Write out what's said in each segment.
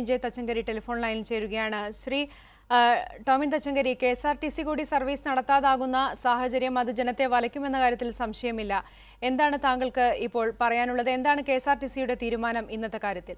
Vijay Thachankary telephone ലൈനിൽ ചേരുകയാണ് ശ്രീ ആ, Tomin Thachankary K S R T C കൂടി സർവീസ് നടത്താതാകുന്ന സാഹചര്യം അത് ജനത്തെ വലയ്ക്കുമെന്ന കാര്യത്തിൽ സംശയമില്ല എന്താണ് താങ്കൾക്ക് ഇപ്പോൾ പറയാനുള്ളത് എന്താണ് കെ എസ് ആർ ടി സിയുടെ തീരുമാനം ഇന്നത്തെ കാര്യത്തിൽ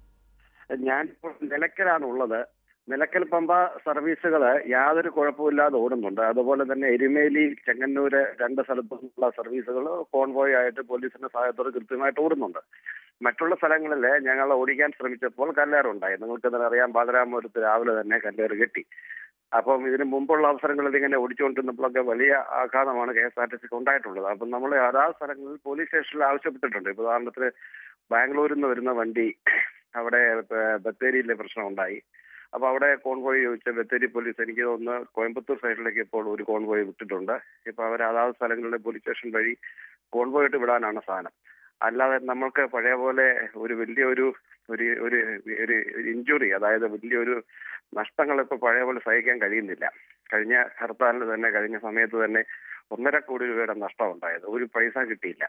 ഞാൻ ഇപ്പോൾ നിലയ്ക്കലാണ് ഉള്ളത് നിലയ്ക്കൽ പമ്പ സർവീസുകൾ യാതൊരു കുഴപ്പമില്ലാതെ ഓടുന്നുണ്ട് അതുപോലെ തന്നെ എരുമേലി ചെങ്ങന്നൂര് രണ്ട് സ്ഥലത്തുള്ള സർവീസുകൾ കോൺവോയ് ആയിട്ട് പോലീസിന്റെ സഹായത്തോടെ കൃത്യമായിട്ട് ഓടുന്നുണ്ട് മറ്റുള്ള സ്ഥലങ്ങളിൽ ഞങ്ങൾ ഓടിക്കാൻ ശ്രമിച്ചപ്പോൾ കല്ലേറുണ്ടായി നിങ്ങൾക്ക് തന്നെ അറിയാം ബാലരാമപുരത്ത് രാവിലെ തന്നെ കല്ലേറ് കെട്ടി അപ്പം ഇതിന് മുമ്പുള്ള അവസരങ്ങളിൽ ഇങ്ങനെ ഓടിച്ചുകൊണ്ടിരുന്നപ്പോഴൊക്കെ വലിയ ആഘാതമാണ് കെ എസ് ആർ ടി സിക്ക് ഉണ്ടായിട്ടുള്ളത് അപ്പം നമ്മൾ അതാത് സ്ഥലങ്ങളിൽ പോലീസ് സ്റ്റേഷനിൽ ആവശ്യപ്പെട്ടിട്ടുണ്ട് ഇപ്പൊ ഉദാഹരണത്തിന് ബാംഗ്ലൂരിൽ നിന്ന് വരുന്ന വണ്ടി അവിടെ ബ- ബത്തേരിയിലെ പ്രശ്നം ഉണ്ടായി അപ്പൊ അവിടെ കോൺവോയ് ചോദിച്ച ബത്തേരി പോലീസ് എനിക്ക് തോന്നുന്നു കോയമ്പത്തൂർ സൈഡിലേക്ക് ഇപ്പോൾ ഒരു കോൺവോയ് വിട്ടിട്ടുണ്ട് ഇപ്പൊ അവർ അതാത് സ്ഥലങ്ങളിലെ പോലീസ് സ്റ്റേഷൻ വഴി കോൺവോയ് ഇട്ട് വിടാനാണ് സാധനം അല്ലാതെ നമ്മൾക്ക് പഴയ പോലെ ഒരു വലിയൊരു ഒരു ഒരു ഒരു ഇഞ്ചുറി അതായത് വലിയൊരു നഷ്ടങ്ങൾ ഇപ്പൊ പഴയ പോലെ സഹിക്കാൻ കഴിയുന്നില്ല കഴിഞ്ഞ ഹർത്താലിന് തന്നെ കഴിഞ്ഞ സമയത്ത് തന്നെ ഒന്നര കോടി രൂപയുടെ നഷ്ടം ഉണ്ടായത് ഒരു പൈസ കിട്ടിയില്ല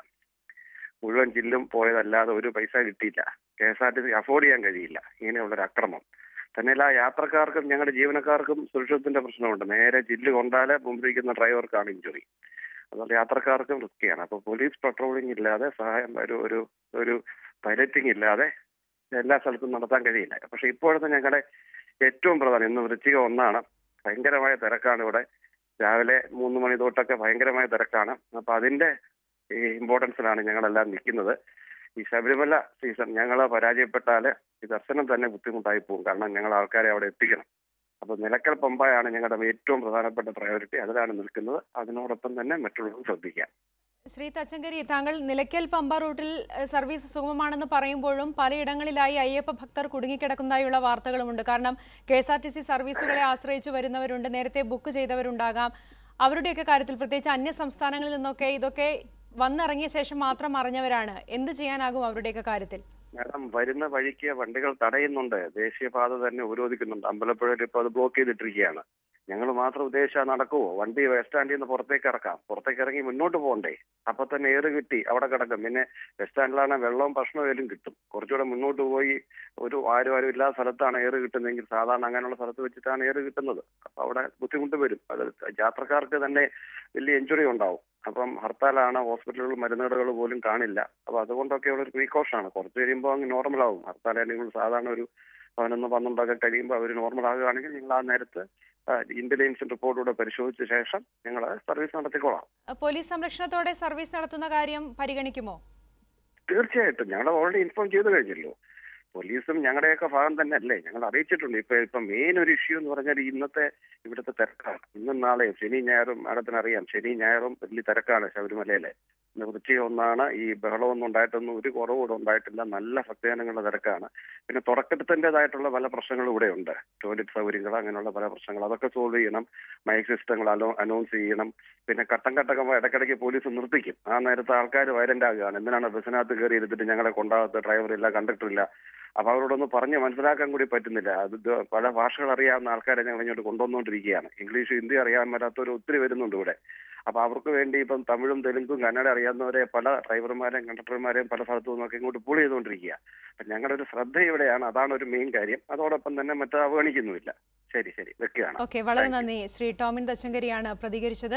മുഴുവൻ ജില്ലും പോയതല്ലാതെ ഒരു പൈസ കിട്ടിയില്ല K S R T C afford ചെയ്യാൻ കഴിയില്ല ഇങ്ങനെയുള്ളൊരു അക്രമം തന്നെയല്ല യാത്രക്കാർക്കും ഞങ്ങളുടെ ജീവനക്കാർക്കും സുരക്ഷിതത്തിന്റെ പ്രശ്നമുണ്ട് നേരെ ജില്ല് കൊണ്ടാല് മുമ്പിരിക്കുന്ന ഡ്രൈവർക്കാണ് ഇഞ്ചുറി അതുകൊണ്ട് യാത്രക്കാർക്കും റിസ്ക്കിയാണ് അപ്പൊ പോലീസ് പട്രോളിംഗ് ഇല്ലാതെ സഹായം ഒരു ഒരു ഒരു പൈലറ്റിംഗ് ഇല്ലാതെ എല്ലാ സ്ഥലത്തും നടത്താൻ കഴിയില്ല പക്ഷെ ഇപ്പോഴത്തെ ഞങ്ങളുടെ ഏറ്റവും പ്രധാനം ഇന്ന് വൃശ്ചിക ഒന്നാണ് ഭയങ്കരമായ തിരക്കാണ് ഇവിടെ രാവിലെ മൂന്ന് മണി തൊട്ടൊക്കെ ഭയങ്കരമായ തിരക്കാണ് അപ്പൊ അതിന്റെ ഈ ഇമ്പോർട്ടൻസിലാണ് ഞങ്ങളെല്ലാം നിൽക്കുന്നത് ഈ ശബരിമല സീസൺ ഞങ്ങൾ പരാജയപ്പെട്ടാൽ ഈ ദർശനം തന്നെ ബുദ്ധിമുട്ടായി പോകും കാരണം ഞങ്ങൾ ആൾക്കാരെ അവിടെ എത്തിക്കണം അപ്പൊ നിലക്കൽ പമ്പയാണ് ഞങ്ങളുടെ ഏറ്റവും പ്രധാനപ്പെട്ട പ്രയോറിറ്റി അതിലാണ് നിൽക്കുന്നത് അതിനോടൊപ്പം തന്നെ മറ്റുള്ളവർ ശ്രദ്ധിക്കാം ശ്രീ തച്ചങ്കരി താങ്കൾ നിലയ്ക്കൽ പമ്പ റൂട്ടിൽ ഏഹ്, സർവീസ് സുഗമമാണെന്ന് പറയുമ്പോഴും പലയിടങ്ങളിലായി അയ്യപ്പ ഭക്തർ കുടുങ്ങിക്കിടക്കുന്നതായുള്ള വാർത്തകളുമുണ്ട് കാരണം K S R T C സർവീസുകളെ ആശ്രയിച്ച് വരുന്നവരുണ്ട് നേരത്തെ ബുക്ക് ചെയ്തവരുണ്ടാകാം അവരുടെയൊക്കെ കാര്യത്തിൽ പ്രത്യേകിച്ച് അന്യ സംസ്ഥാനങ്ങളിൽ നിന്നൊക്കെ ഇതൊക്കെ വന്നിറങ്ങിയ ശേഷം മാത്രം അറിഞ്ഞവരാണ് എന്ത് ചെയ്യാനാകും അവരുടെയൊക്കെ കാര്യത്തിൽ മാഡം വരുന്ന വഴിക്ക് വണ്ടികൾ തടയുന്നുണ്ട് ദേശീയപാത തന്നെ ഉപരോധിക്കുന്നുണ്ട് അമ്പലപ്പുഴയിൽ ഇപ്പോൾ അത് ബ്ലോക്ക് ചെയ്തിട്ടിരിക്കുകയാണ് ഞങ്ങൾ മാത്രം ഉദ്ദേശിച്ചാൽ നടക്കുമോ വണ്ടി ബസ് സ്റ്റാൻഡിൽ നിന്ന് പുറത്തേക്ക് ഇറക്കാം പുറത്തേക്ക് ഇറങ്ങി മുന്നോട്ട് പോകണ്ടേ അപ്പൊ തന്നെ ഏറ് കിട്ടി അവിടെ കിടക്കും പിന്നെ ബസ് സ്റ്റാൻഡിലാണ് വെള്ളവും ഭക്ഷണവും ഏലും കിട്ടും കുറച്ചുകൂടെ മുന്നോട്ട് പോയി ഒരു ആരും ആരും ഇല്ലാത്ത സ്ഥലത്താണ് ഏറ് കിട്ടുന്നതെങ്കിൽ സാധാരണ അങ്ങനെയുള്ള സ്ഥലത്ത് വെച്ചിട്ടാണ് ഏറ് കിട്ടുന്നത് അപ്പൊ അവിടെ ബുദ്ധിമുട്ട് വരും അത് യാത്രക്കാർക്ക് തന്നെ വലിയ ഇഞ്ചുറി ഉണ്ടാവും അപ്പം ഹർത്താലാണ് ഹോസ്പിറ്റലുകൾ മരുന്നുകടകൾ പോലും കാണില്ല അപ്പൊ അതുകൊണ്ടൊക്കെയുള്ള ഒരു പ്രീകോഷനാണ് കുറച്ച് കഴിയുമ്പോൾ അങ്ങ് നോർമൽ ആവും ഹർത്താൽ അല്ലെങ്കിൽ സാധാരണ ഒരു പതിനൊന്ന് പന്ത്രണ്ടൊക്കെ കഴിയുമ്പോൾ അവർ നോർമൽ ആകുകയാണെങ്കിൽ ഞങ്ങൾ ആ നേരത്ത് ഇന്റലിജൻസ് റിപ്പോർട്ടൂടെ പരിശോധിച്ച ശേഷം ഞങ്ങൾ സർവീസ് നടത്തിക്കോളാം ഏഹ്, പോലീസ് സംരക്ഷണത്തോടെ സർവീസ് നടത്തുന്ന കാര്യം പരിഗണിക്കുമോ തീർച്ചയായിട്ടും ഞങ്ങൾ ഓൾറെഡി ഇൻഫോം ചെയ്തു കഴിഞ്ഞല്ലോ പോലീസും ഞങ്ങളുടെയൊക്കെ ഭാഗം തന്നെ അല്ലേ ഞങ്ങൾ അറിയിച്ചിട്ടുണ്ട് ഇപ്പൊ ഇപ്പൊ മെയിൻ ഒരു ഇഷ്യൂ എന്ന് പറഞ്ഞാൽ ഇന്നത്തെ ഇവിടുത്തെ തിരക്കാണ് ഇന്നും നാളെയും ശനി ഞായറും മാഡത്തിന് അറിയാം ശനി ഞായറും വലിയ തിരക്കാണ് ശബരിമലയിലെ ഇന്ന് വൃശ്ചിക ഒന്നാണ് ഈ ബഹളമൊന്നും ഉണ്ടായിട്ടൊന്നും ഒരു കുറവും ഇവിടെ ഉണ്ടായിട്ടില്ല നല്ല ഭക്തജനങ്ങളുടെ തിരക്കാണ് പിന്നെ തുടക്കത്തിൻ്റെതായിട്ടുള്ള പല പ്രശ്നങ്ങളും ഇവിടെ ഉണ്ട് ടോയ്ലറ്റ് സൗകര്യങ്ങൾ അങ്ങനെയുള്ള പല പ്രശ്നങ്ങൾ അതൊക്കെ സോൾവ് ചെയ്യണം മൈക്ക് സിസ്റ്റങ്ങൾ അലോ അനൗൺസ് ചെയ്യണം പിന്നെ ഘട്ടം ഘട്ടം ഇടയ്ക്കിടയ്ക്ക് പോലീസ് നിർത്തിക്കും ആ നേരത്തെ ആൾക്കാർ വയലന്റ് ആകുകയാണ് എന്തിനാണ് ബസ്സിനകത്ത് കയറി ഇരുന്നിട്ട് ഞങ്ങളെ കൊണ്ടാകത്ത് ഡ്രൈവർ ഇല്ല കണ്ടക്ടർ ഇല്ല അപ്പൊ അവരോടൊന്ന് പറഞ്ഞ് മനസ്സിലാക്കാൻ കൂടി പറ്റുന്നില്ല അത് ഇത് പല ഭാഷകൾ അറിയാവുന്ന ആൾക്കാരെ ഞങ്ങൾ ഇങ്ങോട്ട് കൊണ്ടുവന്നുകൊണ്ടിരിക്കുകയാണ് ഇംഗ്ലീഷ് ഹിന്ദി അറിയാൻ മേലാത്തവർ ഒത്തിരി വരുന്നുണ്ട് ഇവിടെ അപ്പൊ അവർക്ക് വേണ്ടി ഇപ്പം തമിഴും തെലുങ്കും കന്നഡ അറിയാവുന്നവരെ പല ഡ്രൈവർമാരെയും കണ്ടക്ടർമാരെയും പല സ്ഥലത്തു നിന്നൊക്കെ ഇങ്ങോട്ട് പുൾ ചെയ്തുകൊണ്ടിരിക്കുക അപ്പൊ ഞങ്ങളുടെ ഒരു ശ്രദ്ധ ഇവിടെയാണ് അതാണ് ഒരു മെയിൻ കാര്യം അതോടൊപ്പം തന്നെ മറ്റു അവഗണിക്കുന്നുമില്ല ശരി ശരി വെക്കുകയാണ് ഓക്കെ വളരെ Thank you. നന്ദി ശ്രീ ടോമിൻ തച്ചങ്കരിയാണ് പ്രതികരിച്ചത്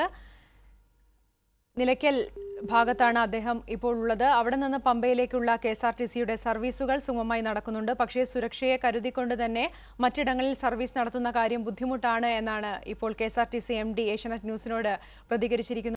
നിലയ്ക്കൽ ഭാഗത്താണ് അദ്ദേഹം ഇപ്പോൾ ഉള്ളത് അവിടെ നിന്ന് പമ്പയിലേക്കുള്ള കെ എസ് ആർ ടി സിയുടെ സർവീസുകൾ സുഗമമായി നടക്കുന്നുണ്ട് പക്ഷേ സുരക്ഷയെ കരുതിക്കൊണ്ട് തന്നെ മറ്റിടങ്ങളിൽ സർവീസ് നടത്തുന്ന കാര്യം ബുദ്ധിമുട്ടാണ് എന്നാണ് ഇപ്പോൾ K S R T C M D Asianet ന്യൂസിനോട് പ്രതികരിച്ചിരിക്കുന്നത്